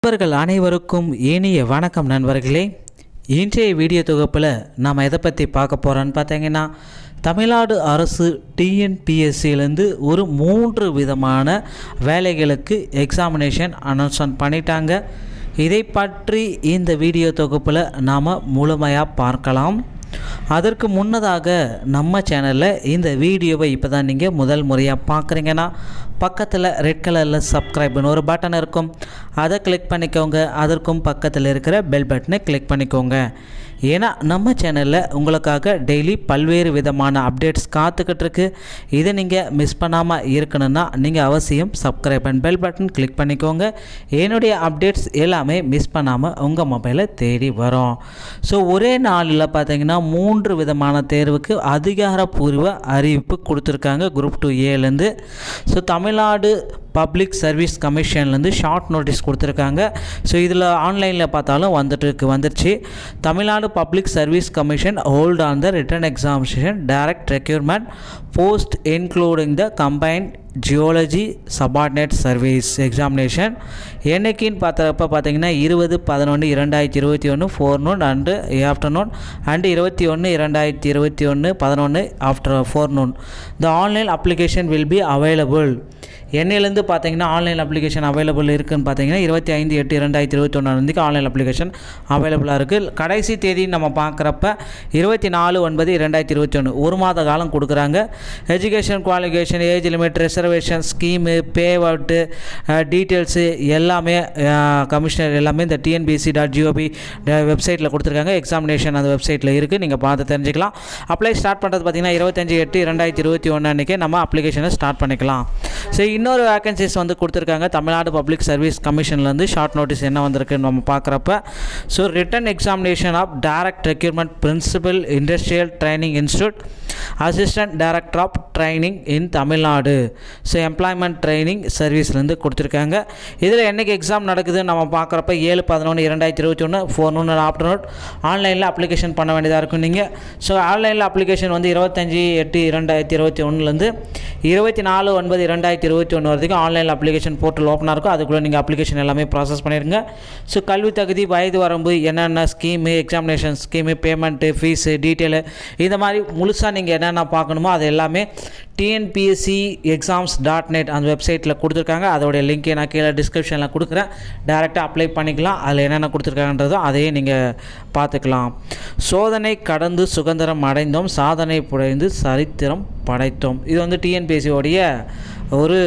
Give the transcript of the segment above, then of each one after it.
நண்பர்கள் அனைவருக்கும் இனிய வணக்கம் நண்பர்களே இன்றைய வீடியோ தொகுப்பில் நாம் எதை பற்றி பார்க்க போகிறோன்னு பார்த்தீங்கன்னா தமிழ்நாடு அரசு டிஎன்பிஎஸ்சிலேருந்து ஒரு மூன்று விதமான வேலைகளுக்கு எக்ஸாமினேஷன் அனௌன்ஸ்மெண்ட் பண்ணிட்டாங்க இதை பற்றி இந்த வீடியோ தொகுப்பில் நாம் முழுமையாக பார்க்கலாம் அதற்கு முன்னதாக நம்ம சேனலில் இந்த வீடியோவை இப்போ தான் நீங்கள் முதல் முறையாக பார்க்குறீங்கன்னா பக்கத்தில் ரெட் கலரில் சப்ஸ்கிரைப்னு ஒரு பட்டன் இருக்கும் அதை கிளிக் பண்ணிக்கோங்க அதற்கும் பக்கத்தில் இருக்கிற பெல் பட்டனை கிளிக் பண்ணிக்கோங்க ஏன்னா நம்ம சேனலில் உங்களுக்காக டெய்லி பல்வேறு விதமான அப்டேட்ஸ் காத்துக்கிட்டு இருக்கு இதை நீங்கள் மிஸ் பண்ணாமல் இருக்கணும்னா நீங்கள் அவசியம் subscribe and bell button click பண்ணிக்கோங்க என்னுடைய அப்டேட்ஸ் எல்லாமே மிஸ் பண்ணாமல் உங்கள் மொபைலில் தேடி வரும் ஸோ ஒரே நாளில் பார்த்தீங்கன்னா மூன்று விதமான தேர்வுக்கு அதிகாரப்பூர்வ அறிவிப்பு கொடுத்துருக்காங்க குரூப் டூ ஏலேருந்து ஸோ தமிழ்நாடு பப்ளிக் சர்வீஸ் கமிஷன்லேருந்து ஷார்ட் நோட்டீஸ் கொடுத்துருக்காங்க ஸோ இதில் ஆன்லைனில் பார்த்தாலும் வந்துட்டு இருக்கு வந்துருச்சு Tamil Nadu public service commission hold on the written examination direct recruitment post including the combined geology subordinate service examination என்னைக்குன்னு பார்த்தப்ப பார்த்தீங்கன்னா இருபது பதினொன்று இரண்டாயிரத்தி இருபத்தி ஒன்று forenoon and afternoon and இருபத்தி ஒன்று இரண்டாயிரத்தி இருபத்தி ஒன்று பதினொன்று after forenoon the online application will be available என்னையிலேருந்து பார்த்தீங்கன்னா ஆன்லைன் அப்ளிகேஷன் அவைலபிள் இருக்குன்னு பார்த்தீங்கன்னா இருபத்தி ஐந்து எட்டு இரண்டாயிரத்தி இருபத்தி ஒன்றாந்தேதிக்கு ஆன்லைன் அப்ளிகேஷன் அவைலபிளாக இருக்குது கடைசி தேதி நம்ம பார்க்குறப்ப இருபத்தி நாலு ஒன்பது இரண்டாயிரத்தி இருபத்தி ஒன்று ஒரு மாத காலம் கொடுக்குறாங்க education qualification age limit reservation scheme pay out details எல்லாமே கமிஷனர் எல்லாமே இந்த டிஎன்பிசி டாட் ஜிஓபி வெப்சைட்டில் கொடுத்துருக்காங்க எக்ஸாமினேஷன் அந்த வெப்சைட்டில் இருக்குது நீங்கள் பார்த்து தெரிஞ்சுக்கலாம் அப்ளை ஸ்டார்ட் பண்ணுறது பார்த்தீங்கன்னா இருபத்தஞ்சி எட்டு இரண்டாயிரத்தி இருபத்தி ஒன்று அன்றைக்கி நம்ம அப்ளிகேஷனை ஸ்டார்ட் பண்ணிக்கலாம் ஸோ இன்னொரு வேகன்சிஸ் வந்து கொடுத்துருக்காங்க தமிழ்நாடு பப்ளிக் சர்வீஸ் கமிஷன்லேருந்து ஷார்ட் நோட்டீஸ் என்ன வந்திருக்குன்னு நம்ம பார்க்குறப்ப so written examination of direct recruitment principal industrial training institute assistant director of training in Tamil Nadu so employment training சர்வீஸ்லேருந்து கொடுத்துருக்காங்க இதில் என்றைக்கு எக்ஸாம் நடக்குதுன்னு நம்ம பார்க்குறப்ப ஏழு பதினொன்று இரண்டாயிரத்தி இருபத்தி ஒன்று ஃபோர் நூறு ஆஃப்டர்நூன் ஆன்லைனில் அப்ளிகேஷன் பண்ண வேண்டியதாக இருக்கும் நீங்கள் ஸோ ஆன்லைனில் அப்ளிகேஷன் வந்து இருபத்தஞ்சி எட்டு இரண்டாயிரத்தி இருபத்தி ஒன்றுலேருந்து இருபத்தி நாலு ஒன்பது இரண்டாயிரத்தி இருபத்தி ஒன்று வரைக்கும் ஆன்லைன் அப்ளிகேஷன் போர்ட்டல் ஓப்பனாக இருக்கும் அதுக்குள்ளே நீங்கள் அப்ளிகேஷன் எல்லாமே ப்ராசஸ் பண்ணிடுங்க ஸோ கல்வி தகுதி வயது வரம்பு என்னென்ன scheme examination scheme payment fees detail இந்த மாதிரி முழுசாக நீங்கள் என்னென்ன பார்க்கணுமோ அது எல்லாமே டிஎன்பிஎஸ்சி எக்ஸாம்ஸ் டாட் நெட் அந்த வெப்சைட்டில் கொடுத்துருக்காங்க அதோடைய லிங்க்கை நான் கீழே டிஸ்கிரிப்ஷனில் கொடுக்குறேன் டேரெக்டாக அப்ளை பண்ணிக்கலாம் அதில் என்னென்ன கொடுத்துருக்காங்கன்றதும் அதையும் நீங்கள் பார்த்துக்கலாம் சோதனை கடந்து சுதந்திரம் அடைந்தோம் சாதனை புடைந்து சரித்திரம் படைத்தோம் இது வந்து டிஎன்பிஎஸ்சியோடைய ஒரு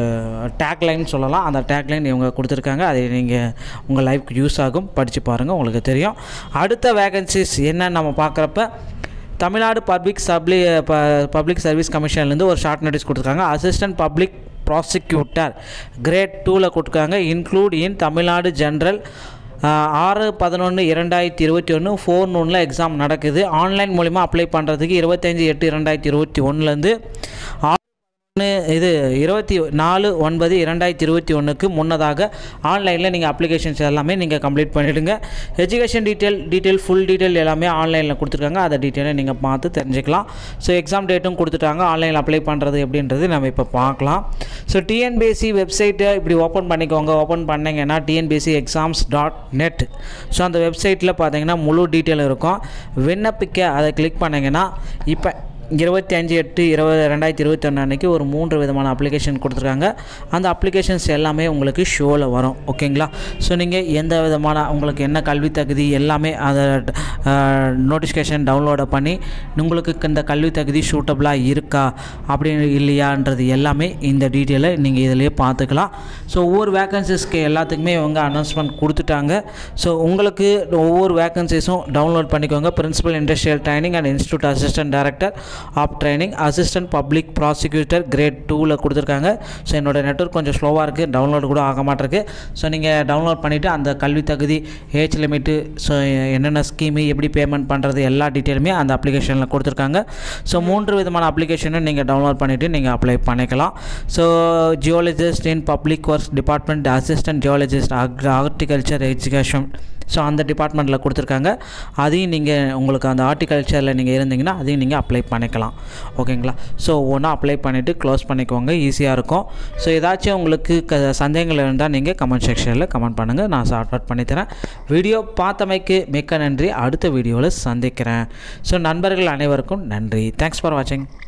டேக்லைன் சொல்லலாம் அந்த டேக்லைன் இவங்க கொடுத்துருக்காங்க அதை நீங்கள் உங்கள் லைஃப்க்கு யூஸ் ஆகும் படித்து பாருங்கள் உங்களுக்கு தெரியும் அடுத்த வேகன்சிஸ் என்னன்னு நம்ம பார்க்குறப்ப தமிழ்நாடு பப்ளிக் சப்ளி பப்ளிக் சர்வீஸ் கமிஷன்லேருந்து ஒரு ஷார்ட் நோட்டீஸ் கொடுத்துருக்காங்க அசிஸ்டன்ட் பப்ளிக் ப்ராசிக்யூட்டர் கிரேட் டூவில் கொடுத்துருக்காங்க இன்க்ளூட் இன் தமிழ்நாடு ஜென்ரல் ஆறு பதினொன்று இரண்டாயிரத்தி இருபத்தி ஒன்று ஃபோர் நூனில் எக்ஸாம் நடக்குது ஆன்லைன் மூலிமா அப்ளை பண்ணுறதுக்கு இருபத்தஞ்சி எட்டு இரண்டாயிரத்தி இருபத்தி ஒன்றுலேருந்து இது இருபத்தி நாலு ஒன்பது இரண்டாயிரத்தி இருபத்தி ஒன்றுக்கு முன்னதாக ஆன்லைனில் நீங்கள் அப்ளிகேஷன்ஸ் எல்லாமே நீங்கள் கம்ப்ளீட் பண்ணிவிடுங்க education detail detail full detail எல்லாமே ஆன்லைனில் கொடுத்துருக்காங்க அதை டீட்டெயிலை நீங்கள் பார்த்து தெரிஞ்சுக்கலாம் ஸோ எக்ஸாம் டேட்டும் கொடுத்துட்டாங்க ஆன்லைனில் அப்ளை பண்ணுறது எப்படின்றது நம்ம இப்போ பார்க்கலாம் ஸோ டிஎன்பிஎஸ்சி வெப்சைட்டை இப்படி ஓப்பன் பண்ணிக்கோங்க ஓப்பன் பண்ணிங்கன்னா TNPSC exams dot net so அந்த வெப்சைட்டில் பார்த்தீங்கன்னா முழு டீட்டெயில் இருக்கும் விண்ணப்பிக்க அதை கிளிக் பண்ணிங்கன்னா இப்போ இருபத்தி அஞ்சு எட்டு இருபது ரெண்டாயிரத்தி இருபத்தி ஒன்று அன்றைக்கி ஒரு மூன்று விதமான அப்ளிகேஷன் கொடுத்துருக்காங்க அந்த அப்ளிகேஷன்ஸ் எல்லாமே உங்களுக்கு ஷோவில் வரும் ஓகேங்களா ஸோ நீங்கள் எந்த விதமான உங்களுக்கு என்ன கல்வி தகுதி எல்லாமே அதை நோட்டிஃபிகேஷன் டவுன்லோடை பண்ணி உங்களுக்கு இந்த கல்வி தகுதி சூட்டபுளாக இருக்கா அப்படின்னு இல்லையான்றது எல்லாமே இந்த டீட்டெயிலை நீங்கள் இதிலேயே பார்த்துக்கலாம் ஸோ ஒவ்வொரு வேக்கன்சிஸ்க்கு எல்லாத்துக்குமே இவங்க அனௌன்ஸ்மெண்ட் கொடுத்துட்டாங்க ஸோ உங்களுக்கு ஒவ்வொரு வேக்கன்சிஸும் டவுன்லோட் பண்ணிக்கோங்க principal industrial training and institute assistant director of training assistant public prosecutor grade டூவில் கொடுத்துருக்காங்க ஸோ என்னோடய நெட்ஒர்க் கொஞ்சம் ஸ்லோவாக இருக்குது டவுன்லோட் கூட ஆக மாட்டிருக்கு ஸோ நீங்கள் டவுன்லோட் பண்ணிவிட்டு அந்த கல்வி தகுதி ஏஜ் லிமிட்டு ஸோ என்னென்ன ஸ்கீமு எப்படி பேமெண்ட் பண்ணுறது எல்லா டீட்டெயிலுமே அந்த அப்ளிகேஷனில் கொடுத்துருக்காங்க ஸோ மூன்று விதமான அப்ளிகேஷனும் நீங்கள் டவுன்லோட் பண்ணிவிட்டு நீங்கள் அப்ளை பண்ணிக்கலாம் so geologist in public works department assistant geologist horticulture education so அந்த டிபார்ட்மெண்ட்டில் கொடுத்துருக்காங்க அதையும் நீங்கள் உங்களுக்கு அந்த ஹார்டிகல்ச்சரில் நீங்கள் இருந்தீங்கன்னா அதையும் நீங்கள் அப்ளை பண்ணிக்கலாம் ஓகேங்களா ஸோ ஒன்றா அப்ளை பண்ணிவிட்டு க்ளோஸ் பண்ணிக்கோங்க ஈஸியாக இருக்கும் ஸோ ஏதாச்சும் உங்களுக்கு க சந்தேகங்கள் இருந்தால் நீங்கள் கமெண்ட் செக்ஷனில் கமெண்ட் பண்ணுங்கள் நான் சார்ட் அவுட் பண்ணித்தரேன் வீடியோ பார்த்தமைக்கு மிக்க நன்றி அடுத்த வீடியோவில் சந்திக்கிறேன் ஸோ நண்பர்கள் அனைவருக்கும் நன்றி தேங்க்ஸ் ஃபார் வாட்சிங்